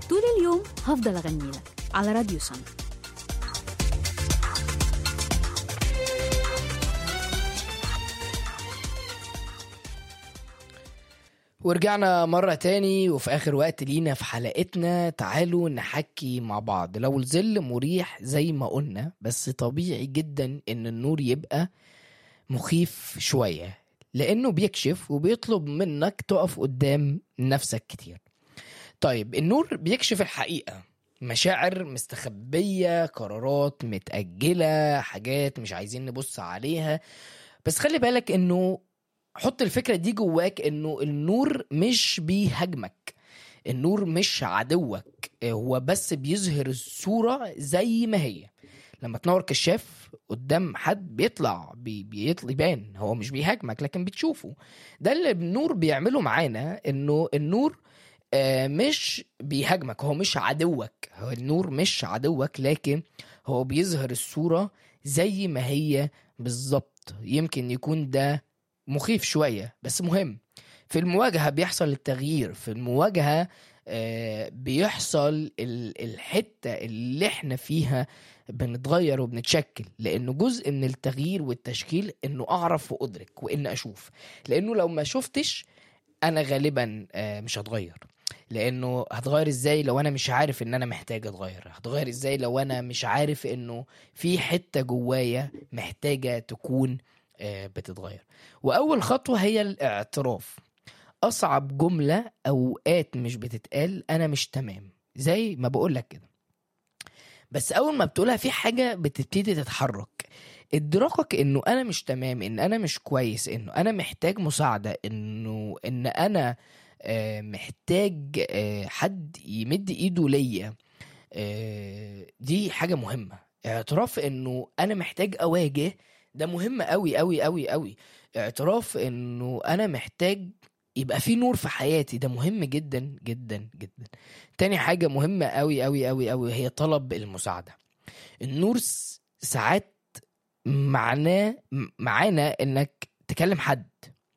طول اليوم هفضل أغني لك على راديو سما ورجعنا مرة تاني وفي آخر وقت لينا في حلقتنا تعالوا نحكي مع بعض لو الظل مريح زي ما قلنا بس طبيعي جدا إن النور يبقى مخيف شوية لأنه بيكشف وبيطلب منك تقف قدام نفسك كتير طيب النور بيكشف الحقيقة مشاعر مستخبية قرارات متأجلة حاجات مش عايزين نبص عليها بس خلي بالك انه حط الفكرة دي جواك انه النور مش بيهاجمك النور مش عدوك هو بس بيظهر الصورة زي ما هي لما تنور كشاف قدام حد بيطلع بي بيطلع يبان هو مش بيهاجمك لكن بتشوفه ده اللي النور بيعمله معانا انه النور آه، مش بيهاجمك هو مش عدوك هو النور مش عدوك لكن هو بيظهر الصورة زي ما هي بالظبط يمكن يكون ده مخيف شوية بس مهم في المواجهة بيحصل التغيير في المواجهة آه، بيحصل ال- الحتة اللي احنا فيها بنتغير وبنتشكل لانه جزء من التغيير والتشكيل انه اعرف وادرك وان اشوف لانه لو ما شفتش انا غالبا آه، مش هتغير لانه هتغير ازاي لو انا مش عارف ان انا محتاج اتغير هتغير ازاي لو انا مش عارف انه في حتة جوايا محتاجة تكون آه، بتتغير واول خطوة هي الاعتراف اصعب جملة اوقات مش بتتقال انا مش تمام زي ما بقولك كده بس اول ما بتقولها في حاجة بتبتدي تتحرك ادراكك انه انا مش تمام ان انا مش كويس انه انا محتاج مساعدة انه ان انا آه، محتاج آه، حد يمد ايده ليا آه، دي حاجة مهمة اعتراف انه انا محتاج اواجه ده مهم قوي قوي قوي قوي اعتراف انه انا محتاج يبقى في نور في حياتي ده مهم جدا جدا جدا تاني حاجة مهمة قوي قوي قوي قوي هي طلب المساعدة النور س- ساعات معناه م- معانا انك تكلم حد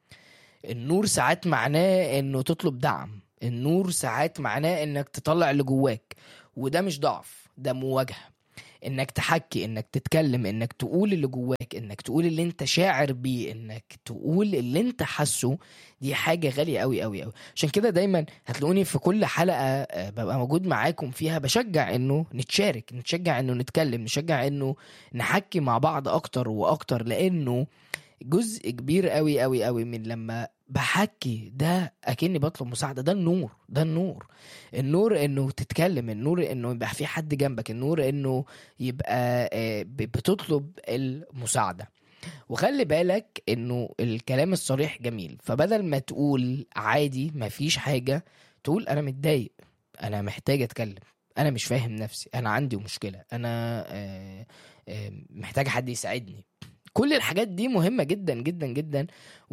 النور ساعات معناه انه تطلب دعم النور ساعات معناه انك تطلع اللي جواك وده مش ضعف ده مواجهة انك تحكي انك تتكلم انك تقول اللي جواك انك تقول اللي انت شاعر بيه انك تقول اللي انت حاسه دي حاجة غالية قوي قوي قوي عشان كده دايما هتلاقوني في كل حلقة آه، ببقى موجود معاكم فيها بشجع انه نتشارك نتشجع انه نتكلم نشجع انه نحكي مع بعض اكتر واكتر لانه جزء كبير قوي قوي قوي من لما بحكي ده اكني بطلب مساعده ده النور ده النور النور انه تتكلم النور انه يبقى في حد جنبك النور انه يبقى آه، ب- بتطلب المساعده وخلي بالك انه الكلام الصريح جميل فبدل ما تقول عادي مفيش حاجه تقول انا متضايق انا محتاج اتكلم انا مش فاهم نفسي انا عندي مشكله انا آه، آه، محتاج حد يساعدني كل الحاجات دي مهمة جدا جدا جدا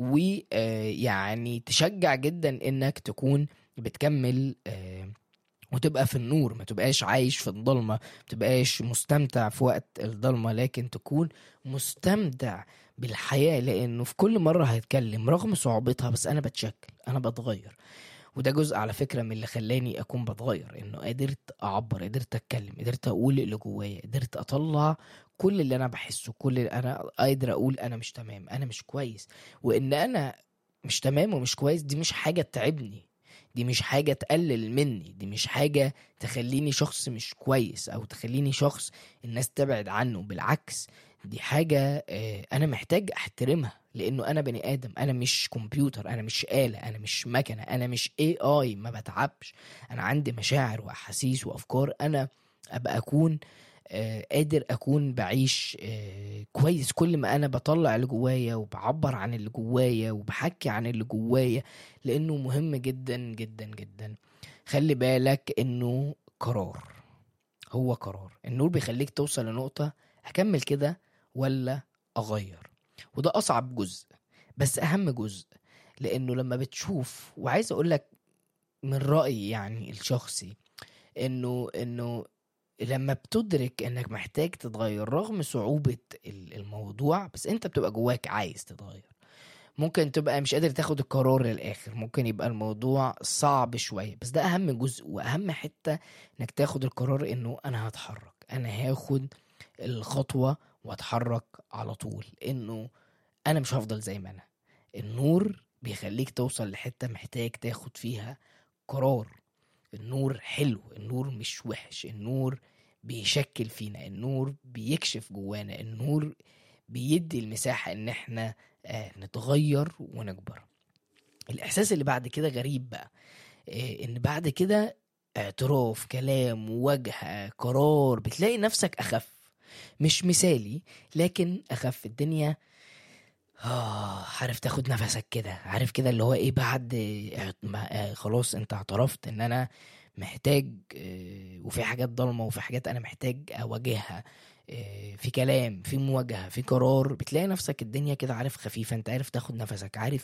ويعني تشجع جدا انك تكون بتكمل آه، وتبقى في النور ما تبقاش عايش في الضلمة ما تبقاش مستمتع في وقت الضلمة لكن تكون مستمتع بالحياة لأنه في كل مرة هتكلم رغم صعوبتها بس أنا بتشكل أنا بتغير وده جزء على فكرة من اللي خلاني أكون بتغير إنه قدرت أعبر قدرت أتكلم قدرت أقول اللي جوايا قدرت أطلع كل اللي أنا بحسه كل اللي أنا قادر أقول أنا مش تمام أنا مش كويس وإن أنا مش تمام ومش كويس دي مش حاجة تعبني دي مش حاجة تقلل مني دي مش حاجة تخليني شخص مش كويس أو تخليني شخص الناس تبعد عنه بالعكس دي حاجة آه، أنا محتاج أحترمها لأنه أنا بني آدم أنا مش كمبيوتر أنا مش آلة أنا مش مكنة أنا مش اي اي ما بتعبش أنا عندي مشاعر وأحاسيس وأفكار أنا أبقى أكون آه، قادر أكون بعيش آه، كويس كل ما أنا بطلع اللي جوايا وبعبر عن اللي جوايا وبحكي عن اللي جوايا لأنه مهم جدا جدا جدا خلي بالك إنه قرار هو قرار النور بيخليك توصل لنقطة هكمل كده ولا أغير وده أصعب جزء بس أهم جزء لأنه لما بتشوف وعايز أقولك من رأيي يعني الشخصي إنه إنه لما بتدرك إنك محتاج تتغير رغم صعوبة ال- الموضوع بس أنت بتبقى جواك عايز تتغير ممكن تبقى مش قادر تاخد القرار للاخر ممكن يبقى الموضوع صعب شويه بس ده اهم جزء واهم حته انك تاخد القرار انه انا هتحرك انا هاخد الخطوه واتحرك على طول انه انا مش هفضل زي ما انا النور بيخليك توصل لحته محتاج تاخد فيها قرار النور حلو النور مش وحش النور بيشكل فينا النور بيكشف جوانا النور بيدي المساحة ان احنا آه، نتغير ونكبر الاحساس اللي بعد كده غريب بقى آه، ان بعد كده اعتراف كلام مواجهة قرار بتلاقي نفسك اخف مش مثالي لكن اخف الدنيا آه عارف تاخد نفسك كده عارف كده اللي هو ايه بعد آه، ما آه، خلاص انت اعترفت ان انا محتاج آه، وفي حاجات ضلمة وفي حاجات انا محتاج اواجهها آه، في كلام في مواجهة في قرار بتلاقي نفسك الدنيا كده عارف خفيفة انت عارف تاخد نفسك عارف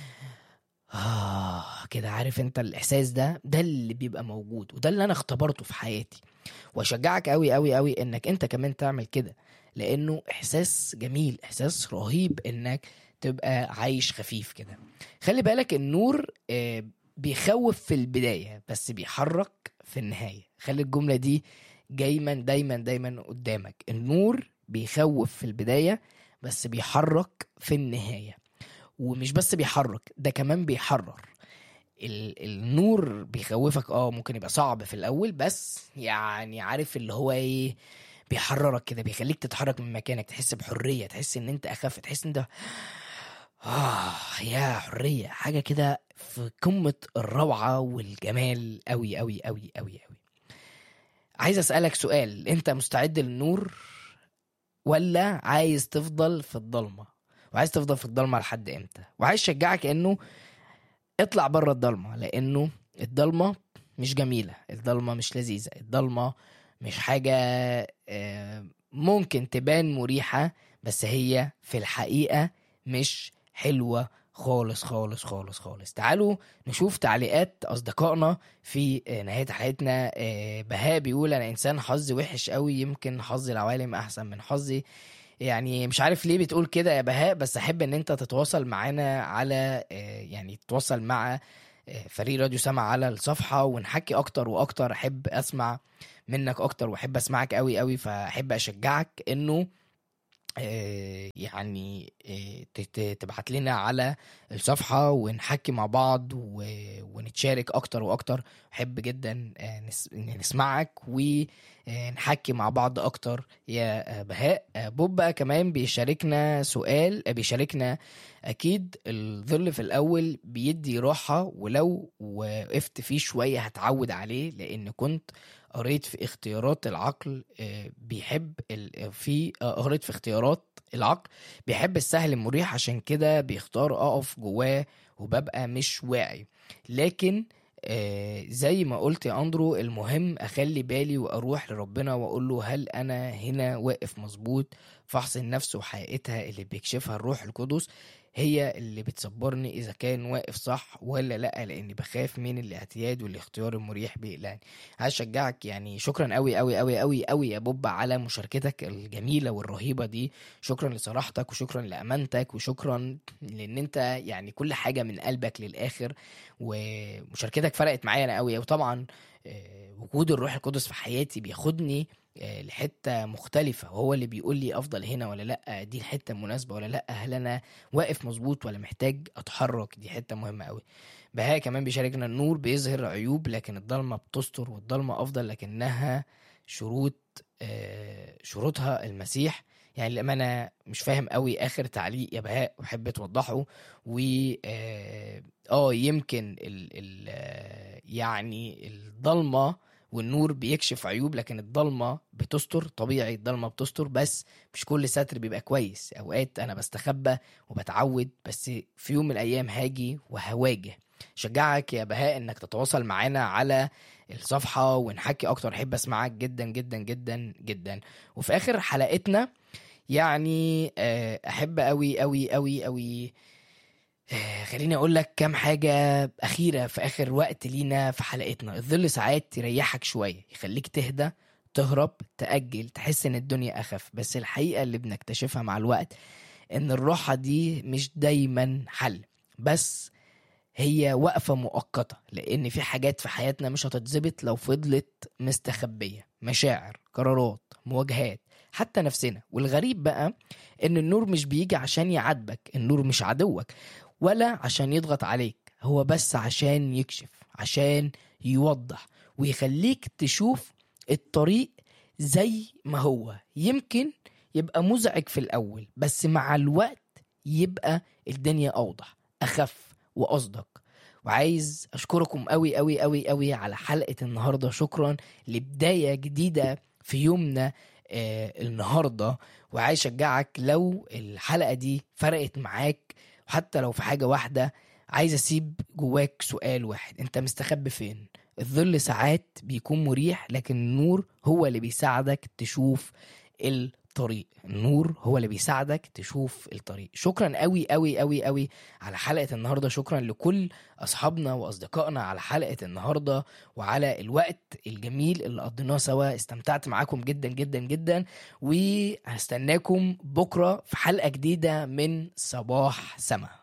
آه كده عارف انت الإحساس ده ده اللي بيبقى موجود وده اللي أنا اختبرته في حياتي وأشجعك أوي أوي أوي إنك أنت كمان تعمل كده لأنه إحساس جميل إحساس رهيب إنك تبقى عايش خفيف كده خلي بالك النور آه، بيخوف في البداية بس بيحرك في النهاية خلي الجملة دي دايما دايما دايما قدامك النور بيخوف في البداية بس بيحرك في النهاية ومش بس بيحرك ده كمان بيحرر ال- النور بيخوفك اه ممكن يبقى صعب في الاول بس يعني عارف اللي هو ايه بيحررك كده بيخليك تتحرك من مكانك تحس بحرية تحس ان انت اخف تحس ان انت آه يا حرية حاجة كده في قمة الروعة والجمال أوي أوي أوي أوي أوي عايز أسألك سؤال أنت مستعد للنور ولا عايز تفضل في الضلمة وعايز تفضل في الضلمة لحد إمتى وعايز أشجعك إنه اطلع بره الضلمة لأنه الضلمة مش جميلة الضلمة مش لذيذة الضلمة مش حاجة آه، ممكن تبان مريحة بس هي في الحقيقة مش حلوة خالص خالص خالص خالص تعالوا نشوف تعليقات أصدقائنا في آه، نهاية حلقتنا آه، بهاء بيقول أنا إنسان حظي وحش قوي يمكن حظ العوالم أحسن من حظي يعني مش عارف ليه بتقول كده يا بهاء بس أحب إن أنت تتواصل معانا على آه، يعني تتواصل مع آه، فريق راديو سما على الصفحة ونحكي أكتر وأكتر أحب أسمع منك أكتر وأحب أسمعك قوي قوي فأحب أشجعك إنه آه، يعني آه، ت- ت- تبعت لنا على الصفحة ونحكي مع بعض و- ونتشارك أكتر وأكتر أحب جدا آه، نس- نسمعك ونحكي مع بعض أكتر يا آه، بهاء آه، بوب بقى كمان بيشاركنا سؤال آه، بيشاركنا أكيد الظل في الأول بيدي راحة ولو وقفت فيه شوية هتعود عليه لأن كنت قريت في اختيارات العقل آه، بيحب ال- في آه، قريت في اختيارات العقل بيحب السهل المريح عشان كده بيختار اقف جواه وببقى مش واعي لكن آه، زي ما قلت يا اندرو المهم اخلي بالي واروح لربنا واقول له هل انا هنا واقف مظبوط فحص النفس وحقيقتها اللي بيكشفها الروح القدس هي اللي بتصبرني اذا كان واقف صح ولا لا لاني بخاف من الاعتياد والاختيار المريح بيقلقني عايز اشجعك يعني شكرا قوي قوي قوي قوي قوي يا بوب على مشاركتك الجميله والرهيبه دي شكرا لصراحتك وشكرا لامانتك وشكرا لان انت يعني كل حاجه من قلبك للاخر ومشاركتك فرقت معايا انا قوي وطبعا آه، وجود الروح القدس في حياتي بياخدني آه، لحته مختلفه وهو اللي بيقول لي افضل هنا ولا لا دي الحته المناسبه ولا لا هل انا واقف مظبوط ولا محتاج اتحرك دي حته مهمه قوي بهاء كمان بيشاركنا النور بيظهر عيوب لكن الضلمه بتستر والضلمه افضل لكنها شروط آه، شروطها المسيح يعني للأمانة مش فاهم قوي آخر تعليق يا بهاء وأحب توضحه و آه، اه يمكن ال ال آه، يعني الضلمة والنور بيكشف عيوب لكن الضلمة بتستر طبيعي الضلمة بتستر بس مش كل ستر بيبقى كويس أوقات أنا بستخبى وبتعود بس في يوم من الأيام هاجي وهواجه شجعك يا بهاء انك تتواصل معانا على الصفحة ونحكي اكتر احب اسمعك جدا جدا جدا جدا وفي اخر حلقتنا يعني آه، احب قوي قوي قوي قوي آه، خليني اقول لك كام حاجة اخيرة في اخر وقت لينا في حلقتنا الظل ساعات يريحك شوية يخليك تهدى تهرب تأجل تحس ان الدنيا اخف بس الحقيقة اللي بنكتشفها مع الوقت ان الراحة دي مش دايما حل بس هي وقفة مؤقتة لأن في حاجات في حياتنا مش هتتظبط لو فضلت مستخبية مشاعر قرارات مواجهات حتى نفسنا والغريب بقى إن النور مش بيجي عشان يعاتبك النور مش عدوك ولا عشان يضغط عليك هو بس عشان يكشف عشان يوضح ويخليك تشوف الطريق زي ما هو يمكن يبقى مزعج في الأول بس مع الوقت يبقى الدنيا أوضح أخف وأصدق وعايز أشكركم قوي قوي قوي قوي على حلقة النهاردة شكرا لبداية جديدة في يومنا آه النهاردة وعايز أشجعك لو الحلقة دي فرقت معاك وحتى لو في حاجة واحدة عايز أسيب جواك سؤال واحد أنت مستخبي فين الظل ساعات بيكون مريح لكن النور هو اللي بيساعدك تشوف الطريق النور هو اللي بيساعدك تشوف الطريق شكرا قوي قوي قوي قوي على حلقة النهاردة شكرا لكل أصحابنا وأصدقائنا على حلقة النهاردة وعلى الوقت الجميل اللي قضيناه سوا استمتعت معاكم جدا جدا جدا وهستناكم بكرة في حلقة جديدة من صباح سما